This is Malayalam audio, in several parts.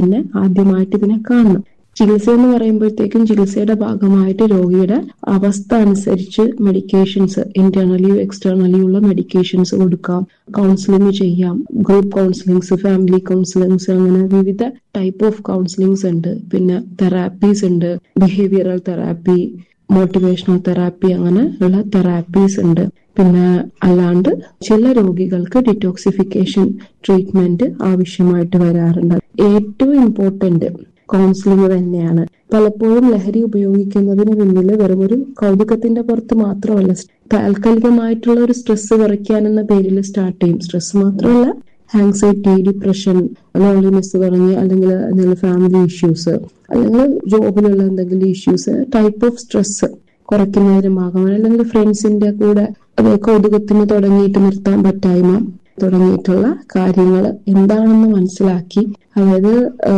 തന്നെ ആദ്യമായിട്ട് ഇതിനെ കാണണം ചികിത്സ എന്ന് പറയുമ്പോഴത്തേക്കും ചികിത്സയുടെ ഭാഗമായിട്ട് രോഗിയുടെ അവസ്ഥ അനുസരിച്ച് മെഡിക്കേഷൻസ് ഇന്റേണലിയോ എക്സ്റ്റേണലിയോ ഉള്ള മെഡിക്കേഷൻസ് കൊടുക്കാം കൗൺസിലിംഗ് ചെയ്യാം ഗ്രൂപ്പ് കൗൺസിലിംഗ്സ് ഫാമിലി കൗൺസിലിംഗ്സ് അങ്ങനെ വിവിധ ടൈപ്പ് ഓഫ് കൗൺസിലിംഗ്സ് ഉണ്ട് പിന്നെ തെറാപ്പീസ് ഉണ്ട് ബിഹേവിയറൽ തെറാപ്പി മോട്ടിവേഷണൽ തെറാപ്പി അങ്ങനെ ഉള്ള തെറാപ്പീസ് ഉണ്ട് പിന്നെ അല്ലാണ്ട് ചില രോഗികൾക്ക് ഡിറ്റോക്സിഫിക്കേഷൻ ട്രീറ്റ്മെന്റ് ആവശ്യമായിട്ട് വരാറുണ്ട് ഏറ്റവും ഇമ്പോർട്ടന്റ് കൗൺസിലിംഗ് തന്നെയാണ് പലപ്പോഴും ലഹരി ഉപയോഗിക്കുന്നതിന് പിന്നിൽ വെറും ഒരു കൗതുകത്തിന്റെ പുറത്ത് മാത്രമല്ല താൽക്കാലികമായിട്ടുള്ള ഒരു സ്ട്രെസ് കുറയ്ക്കാനെന്ന പേരിൽ സ്റ്റാർട്ട് ചെയ്യും സ്ട്രെസ് മാത്രമല്ല ആങ്സൈറ്റി ഡിപ്രഷൻ ലോൺലിനെസ് തുടങ്ങി അല്ലെങ്കിൽ എന്തെങ്കിലും ഫാമിലി ഇഷ്യൂസ് അല്ലെങ്കിൽ ജോബിലുള്ള എന്തെങ്കിലും ഇഷ്യൂസ് ടൈപ്പ് ഓഫ് സ്ട്രെസ് കുറയ്ക്കുന്നതിനുമാകാം അല്ലെങ്കിൽ ഫ്രണ്ട്സിന്റെ കൂടെ അത് കൗതുകത്തിന് തുടങ്ങിയിട്ട് നിർത്താൻ പറ്റായ്മ തുടങ്ങിയിട്ടുള്ള കാര്യങ്ങൾ എന്താണെന്ന് മനസ്സിലാക്കി അതായത്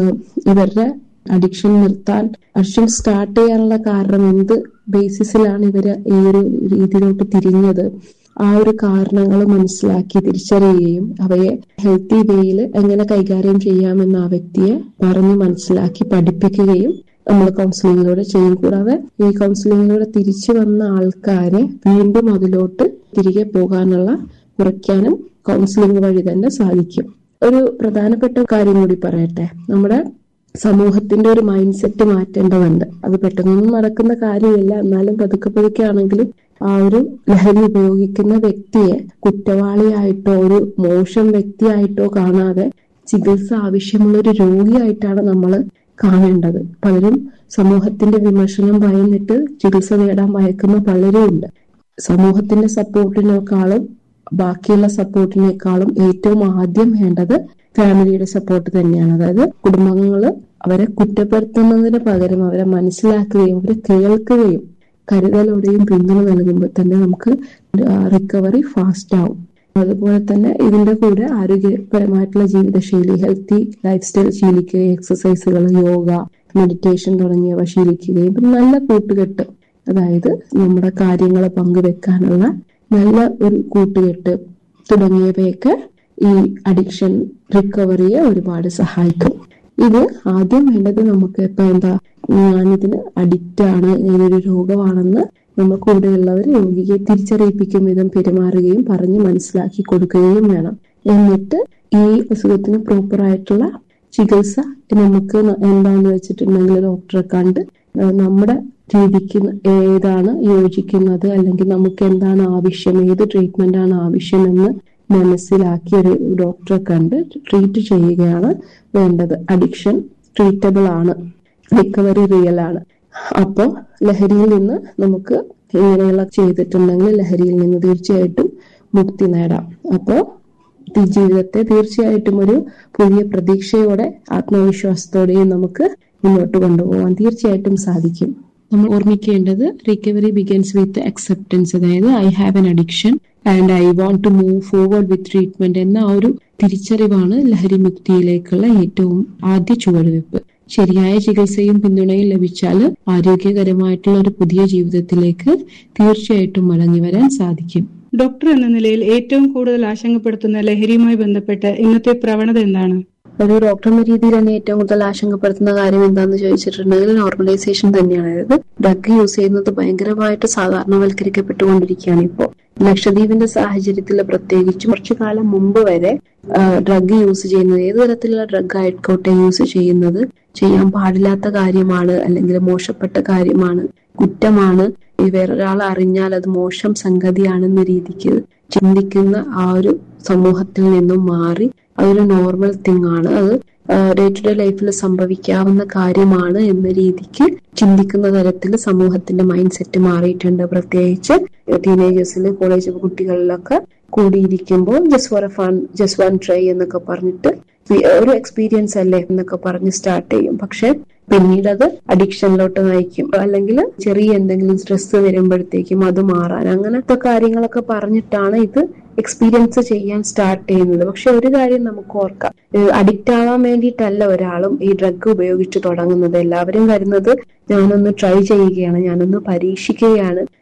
ഇവരുടെ അഡിക്ഷൻ നിർത്താൻ അഡിക്ഷൻ സ്റ്റാർട്ട് ചെയ്യാനുള്ള കാരണം എന്ത് ബേസിസിലാണ് ഇവര് ഈ ഒരു രീതിയിലോട്ട് തിരിഞ്ഞത് ആ ഒരു കാരണങ്ങൾ മനസ്സിലാക്കി തിരിച്ചറിയുകയും അവയെ ഹെൽത്തി വേയിൽ എങ്ങനെ കൈകാര്യം ചെയ്യാമെന്ന് ആ വ്യക്തിയെ പറഞ്ഞ് മനസ്സിലാക്കി പഠിപ്പിക്കുകയും നമ്മൾ കൗൺസിലിങ്ങിലൂടെ ചെയ്യും കൂടാതെ ഈ കൗൺസിലിങ്ങിലൂടെ തിരിച്ചു വന്ന ആൾക്കാരെ വീണ്ടും അതിലോട്ട് തിരികെ പോകാനുള്ള കുറയ്ക്കാനും കൗൺസിലിംഗ് വഴി തന്നെ സാധിക്കും ഒരു പ്രധാനപ്പെട്ട കാര്യം കൂടി പറയട്ടെ നമ്മുടെ സമൂഹത്തിന്റെ ഒരു മൈൻഡ് സെറ്റ് മാറ്റേണ്ടതുണ്ട് അത് പെട്ടെന്നൊന്നും നടക്കുന്ന കാര്യമില്ല എന്നാലും പതുക്കെ പതുക്കെ ആണെങ്കിലും ആ ഒരു ലഹരി ഉപയോഗിക്കുന്ന വ്യക്തിയെ കുറ്റവാളിയായിട്ടോ ഒരു മോശം വ്യക്തിയായിട്ടോ കാണാതെ ചികിത്സ ആവശ്യമുള്ള ഒരു രോഗിയായിട്ടാണ് നമ്മൾ കാണേണ്ടത് പലരും സമൂഹത്തിന്റെ വിമർശനം ഭയന്നിട്ട് ചികിത്സ നേടാൻ ഭയക്കുന്ന പലരും ഉണ്ട് സമൂഹത്തിന്റെ സപ്പോർട്ടിനേക്കാളും ബാക്കിയുള്ള സപ്പോർട്ടിനേക്കാളും ഏറ്റവും ആദ്യം വേണ്ടത് ഫാമിലിയുടെ സപ്പോർട്ട് തന്നെയാണ് അതായത് കുടുംബങ്ങള് അവരെ കുറ്റപ്പെടുത്തുന്നതിന് പകരം അവരെ മനസ്സിലാക്കുകയും അവരെ കേൾക്കുകയും കരുതലോടെയും പിന്തുണ നൽകുമ്പോൾ തന്നെ നമുക്ക് റിക്കവറി ഫാസ്റ്റ് ആവും അതുപോലെ തന്നെ ഇതിന്റെ കൂടെ ആരോഗ്യപരമായിട്ടുള്ള ജീവിതശൈലി ഹെൽത്തി ലൈഫ് സ്റ്റൈൽ ശീലിക്കുകയും എക്സസൈസുകൾ യോഗ മെഡിറ്റേഷൻ തുടങ്ങിയവ ശീലിക്കുകയും പിന്നെ നല്ല കൂട്ടുകെട്ട് അതായത് നമ്മുടെ കാര്യങ്ങൾ പങ്കുവെക്കാനുള്ള നല്ല ഒരു കൂട്ടുകെട്ട് തുടങ്ങിയവയൊക്കെ ഈ അഡിക്ഷൻ റിക്കവറിയെ ഒരുപാട് സഹായിക്കും ഇത് ആദ്യം വേണ്ടത് നമുക്ക് ഇപ്പൊ എന്താ ഞാനിതിന് അഡിക്റ്റ് ആണ് ഇതൊരു രോഗമാണെന്ന് നമ്മൾ കൂടെയുള്ളവർ രോഗിയെ തിരിച്ചറിയിപ്പിക്കും വിധം പെരുമാറുകയും പറഞ്ഞ് മനസ്സിലാക്കി കൊടുക്കുകയും വേണം എന്നിട്ട് ഈ അസുഖത്തിന് പ്രോപ്പർ ആയിട്ടുള്ള ചികിത്സ നമുക്ക് എന്താന്ന് വെച്ചിട്ടുണ്ടെങ്കിൽ ഡോക്ടറെ കണ്ട് നമ്മുടെ രീതിക്ക് ഏതാണ് യോജിക്കുന്നത് അല്ലെങ്കിൽ നമുക്ക് എന്താണ് ആവശ്യം ഏത് ട്രീറ്റ്മെന്റ് ആണ് ആവശ്യമെന്ന് മനസ്സിലാക്കി ഒരു ഡോക്ടറെ കണ്ട് ട്രീറ്റ് ചെയ്യുകയാണ് വേണ്ടത് അഡിക്ഷൻ ട്രീറ്റബിൾ ആണ് റിക്കവറി റിയൽ ആണ് അപ്പോൾ ലഹരിയിൽ നിന്ന് നമുക്ക് ഇങ്ങനെയുള്ള ചെയ്തിട്ടുണ്ടെങ്കിൽ ലഹരിയിൽ നിന്ന് തീർച്ചയായിട്ടും മുക്തി നേടാം അപ്പോൾ ജീവിതത്തെ തീർച്ചയായിട്ടും ഒരു പുതിയ പ്രതീക്ഷയോടെ ആത്മവിശ്വാസത്തോടെയും നമുക്ക് മുന്നോട്ട് കൊണ്ടുപോകാൻ തീർച്ചയായിട്ടും സാധിക്കും നമ്മൾ ഓർമ്മിക്കേണ്ടത് റിക്കവറി ബിഗൻസ് വിത്ത് അക്സെപ്റ്റൻസ് അതായത് I have an addiction and I want to move forward with treatment എന്ന ആ ഒരു തിരിച്ചറിവാണ് ലഹരി മുക്തിയിലേക്കുള്ള ഏറ്റവും ആദ്യ ചുവടുവെപ്പ് ശരിയായ ചികിത്സയും പിന്തുണയും ലഭിച്ചാൽ ആരോഗ്യകരമായിട്ടുള്ള ഒരു പുതിയ ജീവിതത്തിലേക്ക് തീർച്ചയായിട്ടും മടങ്ങി വരാൻ സാധിക്കും ഡോക്ടർ എന്ന നിലയിൽ ഏറ്റവും കൂടുതൽ ആശങ്കപ്പെടുത്തുന്ന ലഹരിയുമായി ബന്ധപ്പെട്ട് ഇന്നത്തെ പ്രവണത എന്താണ് ഒരു ഡോക്ടർ എന്ന രീതിയിൽ തന്നെ ഏറ്റവും കൂടുതൽ ആശങ്കപ്പെടുത്തുന്ന കാര്യം എന്താണെന്ന് ചോദിച്ചിട്ടുണ്ടെങ്കിൽ നോർമലൈസേഷൻ തന്നെയാണ് അതായത് ഡ്രഗ് യൂസ് ചെയ്യുന്നത് ഭയങ്കരമായിട്ട് സാധാരണവൽക്കരിക്കപ്പെട്ടുകൊണ്ടിരിക്കുകയാണ് ഇപ്പോൾ ലക്ഷദ്വീപിന്റെ സാഹചര്യത്തിൽ പ്രത്യേകിച്ച് കുറച്ചു കാലം മുമ്പ് വരെ ഡ്രഗ് യൂസ് ചെയ്യുന്നത് ഏത് തരത്തിലുള്ള ഡ്രഗ് ആയിക്കോട്ടെ യൂസ് ചെയ്യുന്നത് ചെയ്യാൻ പാടില്ലാത്ത കാര്യമാണ് അല്ലെങ്കിൽ മോശപ്പെട്ട കാര്യമാണ് കുറ്റമാണ് വേറൊരാൾ അറിഞ്ഞാൽ അത് മോശം സംഗതിയാണെന്ന രീതിക്ക് ചിന്തിക്കുന്ന ആ ഒരു സമൂഹത്തിൽ നിന്നും മാറി അതൊരു നോർമൽ തിങ് ആണ് അത് ഡേ ടു ഡേ ലൈഫിൽ സംഭവിക്കാവുന്ന കാര്യമാണ് എന്ന രീതിക്ക് ചിന്തിക്കുന്ന തരത്തിൽ സമൂഹത്തിന്റെ മൈൻഡ് സെറ്റ് മാറിയിട്ടുണ്ട് പ്രത്യേകിച്ച് ടീനേജേഴ്സിൽ കോളേജ് കുട്ടികളിലൊക്കെ കൂടിയിരിക്കുമ്പോൾ just for a fun just one try എന്നൊക്കെ പറഞ്ഞിട്ട് ഒരു എക്സ്പീരിയൻസ് അല്ലേ എന്നൊക്കെ പറഞ്ഞ് സ്റ്റാർട്ട് ചെയ്യും പക്ഷെ പിന്നീട് അത് അഡിക്ഷനിലോട്ട് നയിക്കും അല്ലെങ്കിൽ ചെറിയ എന്തെങ്കിലും സ്ട്രെസ് വരുമ്പോഴത്തേക്കും അത് മാറാൻ അങ്ങനത്തെ കാര്യങ്ങളൊക്കെ പറഞ്ഞിട്ടാണ് ഇത് എക്സ്പീരിയൻസ് ചെയ്യാൻ സ്റ്റാർട്ട് ചെയ്യുന്നത് പക്ഷെ ഒരു കാര്യം നമുക്ക് ഓർക്കാം അഡിക്റ്റ് ആവാൻ വേണ്ടിയിട്ടല്ല ഒരാളും ഈ ഡ്രഗ് ഉപയോഗിച്ച് തുടങ്ങുന്നത് എല്ലാവരും വരുന്നത് ഞാനൊന്ന് ട്രൈ ചെയ്യുകയാണ് ഞാനൊന്ന് പരീക്ഷിക്കുകയാണ്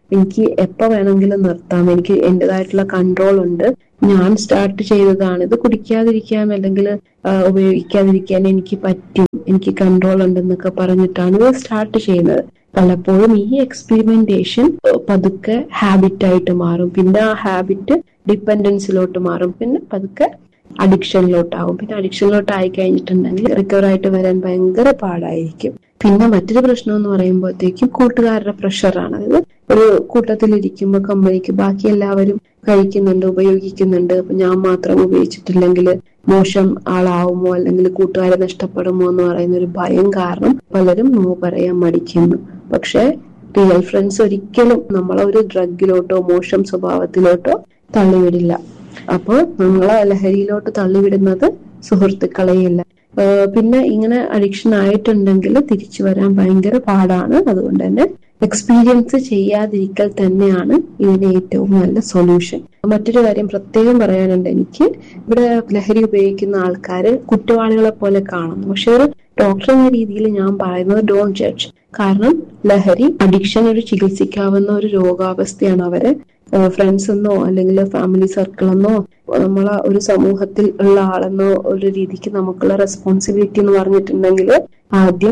എനിക്ക് എപ്പോ വേണമെങ്കിലും നിർത്താം എനിക്ക് എന്റേതായിട്ടുള്ള കൺട്രോൾ ഉണ്ട് ഞാൻ സ്റ്റാർട്ട് ചെയ്തതാണ് ഇത് കുടിക്കാതിരിക്കാൻ അല്ലെങ്കിൽ ഉപയോഗിക്കാതിരിക്കാൻ എനിക്ക് പറ്റും എനിക്ക് കൺട്രോൾ ഉണ്ടെന്നൊക്കെ പറഞ്ഞിട്ടാണ് ഇത് സ്റ്റാർട്ട് ചെയ്യുന്നത് പലപ്പോഴും ഈ എക്സ്പെരിമെന്റേഷൻ പതുക്കെ ഹാബിറ്റ് ആയിട്ട് മാറും പിന്നെ ആ ഹാബിറ്റ് ഡിപ്പെൻഡൻസിലോട്ട് മാറും പിന്നെ പതുക്കെ അഡിക്ഷനിലോട്ടാവും പിന്നെ അഡിക്ഷനിലോട്ട് ആയി കഴിഞ്ഞിട്ടുണ്ടെങ്കിൽ റിക്കവർ ആയിട്ട് വരാൻ ഭയങ്കര പാടായിരിക്കും പിന്നെ മറ്റൊരു പ്രശ്നം എന്ന് പറയുമ്പോഴത്തേക്കും കൂട്ടുകാരുടെ പ്രഷറാണ് അതായത് ഒരു കൂട്ടത്തിലിരിക്കുമ്പോൾ കമ്പനിക്ക് ബാക്കി എല്ലാവരും കഴിക്കുന്നുണ്ട് ഉപയോഗിക്കുന്നുണ്ട് അപ്പൊ ഞാൻ മാത്രം ഉപയോഗിച്ചിട്ടില്ലെങ്കിൽ മോശം ആളാവുമോ അല്ലെങ്കിൽ കൂട്ടുകാരെ നഷ്ടപ്പെടുമോ എന്ന് പറയുന്ന ഒരു ഭയം കാരണം പലരും നോ പറയാൻ മടിക്കുന്നു പക്ഷെ റിയൽ ഫ്രണ്ട്സ് ഒരിക്കലും നമ്മളെ ഒരു ഡ്രഗിലോട്ടോ മോശം സ്വഭാവത്തിലോട്ടോ തള്ളിവിടില്ല അപ്പോൾ നമ്മളെ ലഹരിയിലോട്ട് തള്ളിവിടുന്നത് സുഹൃത്തുക്കളെയല്ല പിന്നെ ഇങ്ങനെ അഡിക്ഷൻ ആയിട്ടുണ്ടെങ്കിൽ തിരിച്ചു വരാൻ ഭയങ്കര പാടാണ് അതുകൊണ്ട് തന്നെ എക്സ്പീരിയൻസ് ചെയ്യാതിരിക്കൽ തന്നെയാണ് ഇതിന് ഏറ്റവും നല്ല സൊല്യൂഷൻ മറ്റൊരു കാര്യം പ്രത്യേകം പറയാനുണ്ട് എനിക്ക് ഇവിടെ ലഹരി ഉപയോഗിക്കുന്ന ആൾക്കാര് കുറ്റവാളികളെ പോലെ കാണുന്നു പക്ഷെ ഒരു ഡോക്ടർ എന്ന രീതിയിൽ ഞാൻ പറയുന്നത് ഡോണ്ട് ജഡ്ജ് കാരണം ലഹരി അഡിക്ഷൻ ഒരു ചികിത്സിക്കാവുന്ന ഒരു രോഗാവസ്ഥയാണ് അവരെ ഫ്രണ്ട്സ് എന്നോ അല്ലെങ്കിൽ ഫാമിലി സർക്കിൾ എന്നോ നമ്മളെ ഒരു സമൂഹത്തിൽ ഉള്ള ആളെന്നോ ഒരു രീതിക്ക് നമുക്കുള്ള റെസ്പോൺസിബിലിറ്റി എന്ന് പറഞ്ഞിട്ടുണ്ടെങ്കിൽ ആദ്യം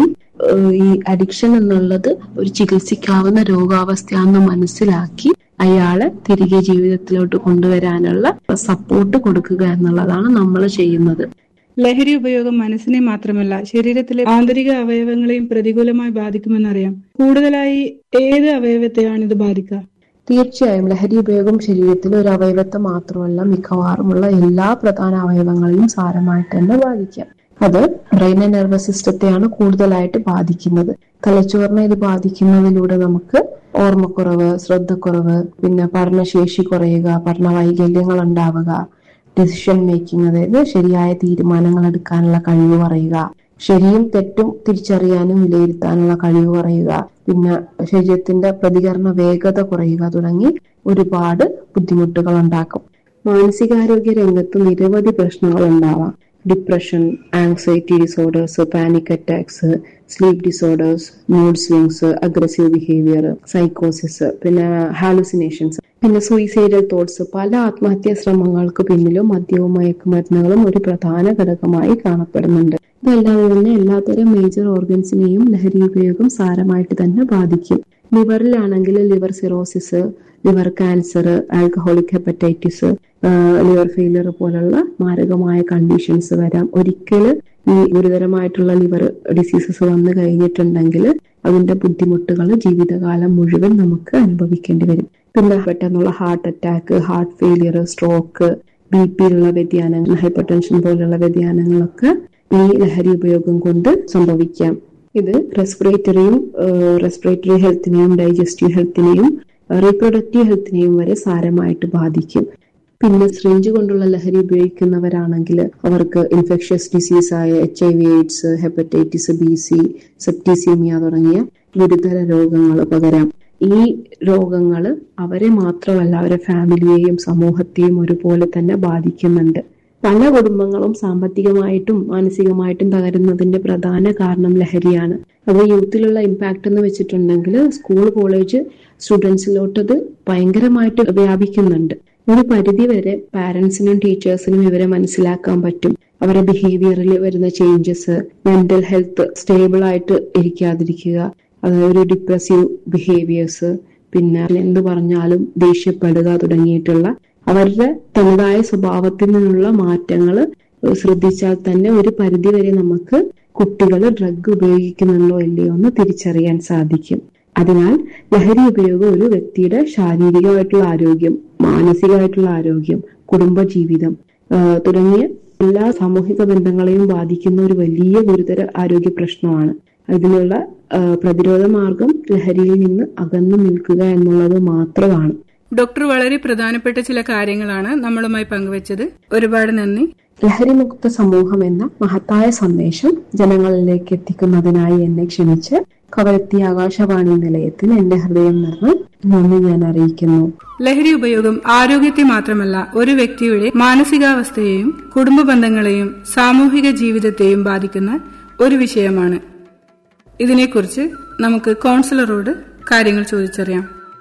ഈ അഡിക്ഷൻ എന്നുള്ളത് ഒരു ചികിത്സിക്കാവുന്ന രോഗാവസ്ഥയാണെന്ന് മനസ്സിലാക്കി അയാളെ തിരികെ ജീവിതത്തിലോട്ട് കൊണ്ടുവരാനുള്ള സപ്പോർട്ട് കൊടുക്കുക എന്നുള്ളതാണ് നമ്മൾ ചെയ്യുന്നത് ലഹരി ഉപയോഗം മനസ്സിനെ മാത്രമല്ല ശരീരത്തിലെ ആന്തരിക അവയവങ്ങളെയും പ്രതികൂലമായി ബാധിക്കുമെന്നറിയാം കൂടുതലായി ഏത് അവയവത്തെയാണ് ഇത് ബാധിക്കുക തീർച്ചയായും ലഹരി ഉപയോഗം ശരീരത്തിലെ ഒരു അവയവത്തെ മാത്രമല്ല മിക്കവാറുമുള്ള എല്ലാ പ്രധാന അവയവങ്ങളെയും സാരമായിട്ട് തന്നെ ബാധിക്കാം അത് ബ്രെയിൻ ആൻഡ് നെർവസ് സിസ്റ്റത്തെയാണ് കൂടുതലായിട്ട് ബാധിക്കുന്നത് തലച്ചോറിനെ ഇത് ബാധിക്കുന്നതിലൂടെ നമുക്ക് ഓർമ്മക്കുറവ് ശ്രദ്ധക്കുറവ് പിന്നെ പഠനശേഷി കുറയുക പഠന വൈകല്യങ്ങൾ ഉണ്ടാവുക ഡിസിഷൻ മേക്കിംഗ് അതായത് ശരിയായ തീരുമാനങ്ങൾ എടുക്കാനുള്ള കഴിവ് കുറയുക ശരിയും തെറ്റും തിരിച്ചറിയാനും വിലയിരുത്താനുള്ള കഴിവ് കുറയുക പിന്നെ ശരീരത്തിന്റെ പ്രതികരണ വേഗത കുറയുക തുടങ്ങി ഒരുപാട് ബുദ്ധിമുട്ടുകൾ ഉണ്ടാക്കും മാനസികാരോഗ്യ രംഗത്ത് നിരവധി പ്രശ്നങ്ങൾ ഉണ്ടാവാം depression anxiety disorders panic attacks sleep disorders mood swings aggressive behaviour സൈക്കോസിസ് പിന്നെ ഹാലുസിനേഷൻസ് പിന്നെ സൂയിസൈഡൽ തോട്ട്സ് പല ആത്മഹത്യാ ശ്രമങ്ങൾക്ക് പിന്നിലും മദ്യവും മയക്കുമരുന്നുകളും ഒരു പ്രധാന ഘടകമായി കാണപ്പെടുന്നുണ്ട് ഇതല്ലാതെ തന്നെ എല്ലാത്തരം മേജർ ഓർഗൻസിനെയും ലഹരി ഉപയോഗം സാരമായിട്ട് തന്നെ ബാധിക്കും ലിവറിലാണെങ്കിൽ liver cirrhosis liver cancer alcoholic hepatitis liver failure പോലുള്ള മാരകമായ കണ്ടീഷൻസ് വരാം ഒരിക്കലും ഈ ഗുരുതരമായിട്ടുള്ള ലിവർ ഡിസീസസ് വന്നു കഴിഞ്ഞിട്ടുണ്ടെങ്കിൽ അതിന്റെ ബുദ്ധിമുട്ടുകൾ ജീവിതകാലം മുഴുവൻ നമുക്ക് അനുഭവിക്കേണ്ടി വരും പിന്നെ പെട്ടെന്നുള്ള heart attack heart failure stroke B പിയിലുള്ള വ്യതിയാനങ്ങൾ ഹൈപ്പർ ടെൻഷൻ പോലുള്ള വ്യതിയാനങ്ങളൊക്കെ ഈ ലഹരി ഉപയോഗം കൊണ്ട് സംഭവിക്കാം ഇത് റെസ്പിറേറ്ററിയും റെസ്പിറേറ്ററി ഹെൽത്തിനെയും ഡൈജസ്റ്റീവ് ഹെൽത്തിനെയും റീപ്രൊഡക്റ്റീവ് ഹെൽത്തിനെയും വരെ സാരമായിട്ട് ബാധിക്കും പിന്നെ സിറിഞ്ച് കൊണ്ടുള്ള ലഹരി ഉപയോഗിക്കുന്നവരാണെങ്കിൽ അവർക്ക് ഇൻഫെക്ഷ്യസ് ഡിസീസ് ആയ H I V AIDS hepatitis B C septicaemia തുടങ്ങിയ ഗുരുതര രോഗങ്ങൾ പകരാം ഈ രോഗങ്ങൾ അവരെ മാത്രമല്ല അവരെ ഫാമിലിയെയും സമൂഹത്തെയും ഒരുപോലെ തന്നെ ബാധിക്കുന്നുണ്ട് പല കുടുംബങ്ങളും സാമ്പത്തികമായിട്ടും മാനസികമായിട്ടും തകരുന്നതിന്റെ പ്രധാന കാരണം ലഹരിയാണ് അത് യൂത്തിലുള്ള ഇമ്പാക്ട് എന്ന് വെച്ചിട്ടുണ്ടെങ്കിൽ സ്കൂൾ കോളേജ് സ്റ്റുഡൻസിലോട്ട് അത് ഭയങ്കരമായിട്ട് വ്യാപിക്കുന്നുണ്ട് ഒരു പരിധി വരെ പാരന്റ്സിനും ടീച്ചേഴ്സിനും ഇവരെ മനസ്സിലാക്കാൻ പറ്റും അവരുടെ ബിഹേവിയറിൽ വരുന്ന ചേഞ്ചസ് മെന്റൽ ഹെൽത്ത് സ്റ്റേബിൾ ആയിട്ട് ഇരിക്കാതിരിക്കുക അതായത് ഒരു ഡിപ്രസീവ് ബിഹേവിയേഴ്സ് പിന്നെ എന്ത് പറഞ്ഞാലും ദേഷ്യപ്പെടുക തുടങ്ങിയിട്ടുള്ള അവരുടെ തനതായ സ്വഭാവത്തിൽ നിന്നുള്ള മാറ്റങ്ങൾ ശ്രദ്ധിച്ചാൽ തന്നെ ഒരു പരിധി വരെ നമുക്ക് കുട്ടികൾ ഡ്രഗ് ഉപയോഗിക്കുന്നുണ്ടോ ഇല്ലയോ എന്ന് തിരിച്ചറിയാൻ സാധിക്കും അതിനാൽ ലഹരി ഉപയോഗം ഒരു വ്യക്തിയുടെ ശാരീരികമായിട്ടുള്ള ആരോഗ്യം മാനസികമായിട്ടുള്ള ആരോഗ്യം കുടുംബജീവിതം തുടങ്ങിയ എല്ലാ സാമൂഹിക ബന്ധങ്ങളെയും ബാധിക്കുന്ന ഒരു വലിയ ഗുരുതര ആരോഗ്യ പ്രശ്നമാണ് ഇതിനുള്ള പ്രതിരോധ മാർഗം ലഹരിയിൽ നിന്ന് അകന്നു നിൽക്കുക എന്നുള്ളത് മാത്രമാണ് ഡോക്ടർ വളരെ പ്രധാനപ്പെട്ട ചില കാര്യങ്ങളാണ് നമ്മളുമായി പങ്കുവച്ചത് ഒരുപാട് നന്ദി ലഹരിമുക്ത സമൂഹം എന്ന മഹത്തായ സന്ദേശം ജനങ്ങളിലേക്ക് എത്തിക്കുന്നതിനായി എന്നെ ക്ഷണിച്ച് കവരത്തി ആകാശവാണി നിലയത്തിൽ എന്റെ ഹൃദയം നിറഞ്ഞ് നന്ദി ഞാൻ അറിയിക്കുന്നു ലഹരി ഉപയോഗം ആരോഗ്യത്തെ മാത്രമല്ല ഒരു വ്യക്തിയുടെ മാനസികാവസ്ഥയെയും കുടുംബ ബന്ധങ്ങളെയും സാമൂഹിക ജീവിതത്തെയും ബാധിക്കുന്ന ഒരു വിഷയമാണ് ഇതിനെക്കുറിച്ച് നമുക്ക് കൗൺസിലറോട് കാര്യങ്ങൾ ചോദിച്ചറിയാം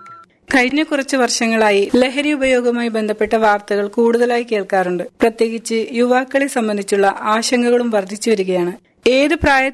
കഴിഞ്ഞ കുറച്ച് വർഷങ്ങളായി ലഹരി ഉപയോഗവുമായി ബന്ധപ്പെട്ട വാർത്തകൾ കൂടുതലായി കേൾക്കാറുണ്ട് പ്രത്യേകിച്ച് യുവാക്കളെ സംബന്ധിച്ചുള്ള ആശങ്കകളും വർദ്ധിച്ചു വരികയാണ് ഏത് പ്രായത്തിൽ